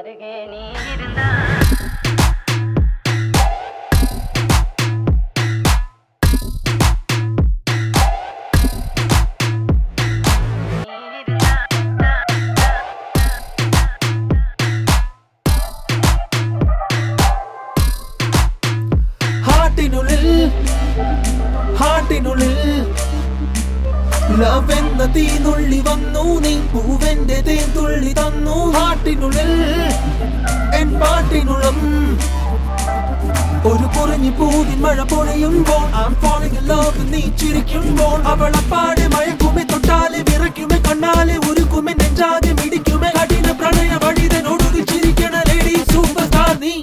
அருகே நீ இருந்தா ഹാർട്ടിനുള്ളിൽ ഹാർട്ടിനുള്ളിൽ ലവ് എന്ന തീനുള്ളി വന്നു നീ പൂവെന്റെ തേൻ തുള്ളി തന്നു ഹാർട്ടിനുള്ളിൽ എൻ പാട്ടിനുള്ളം ഒരു കുറഞ്ഞു പൂവിൻ മഴ പൊഴിയുമ്പോൾ ആം falling in love നീ ചിരിക്കുമ്പോൾ അവളപ്പാടെ മയക്കുമെ തൊട്ടാലെ വിറയ്ക്കുമെ കണ്ണാലെ ഉരുക്കുമെ നെഞ്ചാകെ മിടിക്കുമെ കഠിന പ്രണയ വഴിതനൊടുകി ചിരിക്കണ ലേഡി സൂപ്പർ സ്റ്റാർ നീ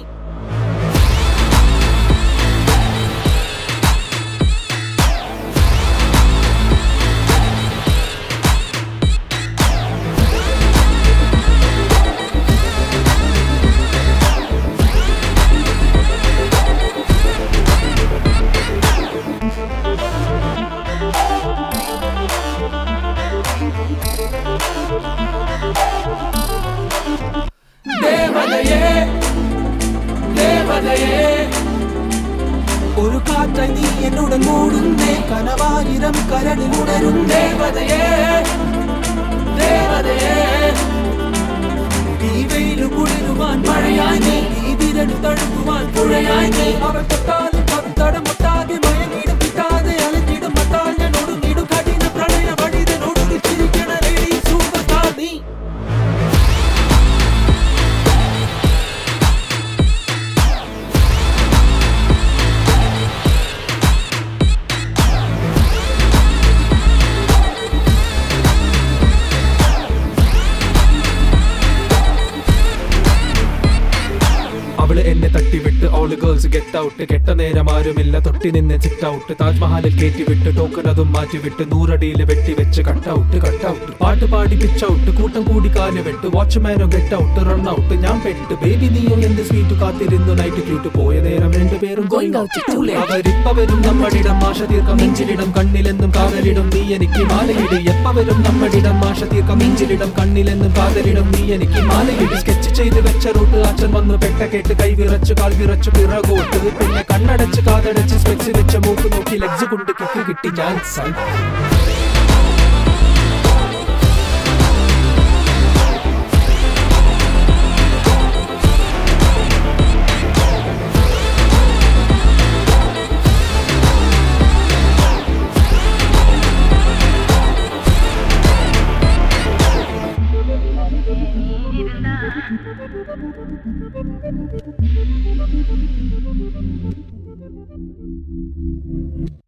ദേവതയെ ദേവതയെ ഒരു കാറ്റായി നീ എന്നുടൻ മൂടുന്നേ കനവായിരം കരളിൽ ഉണരും ദേവതയെ ദേവതയെ ഈ വെയിലു കുളിരുവാൻ മഴയായി നീ ഈ വിരൽ തഴുകുവാൻ പുഴയായി നീ അവൾ തൊട്ടാലും പത്തടം മുട്ടാതെ മയങ്ങിടും കിട്ടാതെ അലഞ്ഞിടും മത്താൽ ഞാൻ ഒടുങ്ങിടും കഠിന പ്രണയ വഴിതനൊടുങ്ങി ചിരിക്കണ ലേഡി സൂപ്പർ സ്റ്റാർ നീ അവള് എന്നെ തട്ടിവിട്ട് ഓള് ഗേൾസ് ഗെറ്റ് ഔട്ട് കെട്ട നേരം ആരുമില്ല തൊട്ടി നിന്ന് സിറ്റ് ഔട്ട് താജ്മഹലിൽ കയറ്റി വിട്ട് ടോക്കൺ അതും മാറ്റിവിട്ട് നൂറടിയിൽ വെട്ടി വെച്ച് കട്ട് ഔട്ട് കട്ട് ഔട്ട് പാട്ട് പാടി പിച്ച് ഔട്ട് കൂട്ടം കൂടി കാല് വെട്ട് വാച്ച്മാനോ ഗെറ്റ് ഔട്ട് റൺ ഔട്ട് ഞാൻ പെട്ട് ബേബി നീയോ എന്ത് സ്വീറ്റ് കാത്തിരുന്നു നൈറ്റ് ക്യൂട്ട് പോയ നേരം രണ്ടുപേരും going out too late. അവരിപ്പവരും നമ്മളിടം മാഷ തീർക്കം നെഞ്ചിലിടം കണ്ണിലെന്നും കാതലിടും നീ എനിക്ക് മാലയിട് എപ്പവരും നമ്മളിടം മാഷ തീർക്കം നെഞ്ചിലിടം കണ്ണിലെന്നും കാതലിടും നീ എനിക്ക് മാലയിട് സ്കെച്ച് ചെയ്ത് വെച്ച റൂട്ട് അച്ഛൻ വന്ന് പെട്ട കേട്ട് കൈ വിറച്ചു കാൽ വിറച്ചു പിറകോട്ട് പിന്നെ കണ്ണടച്ച് കാതടച്ച് സ്പെക്സ് വെച്ച മൂക്ക് നോക്കി ലെഗ്സ് കൊണ്ട് കിക്ക് കിട്ടി ഞാൻ സൈ இருந்தா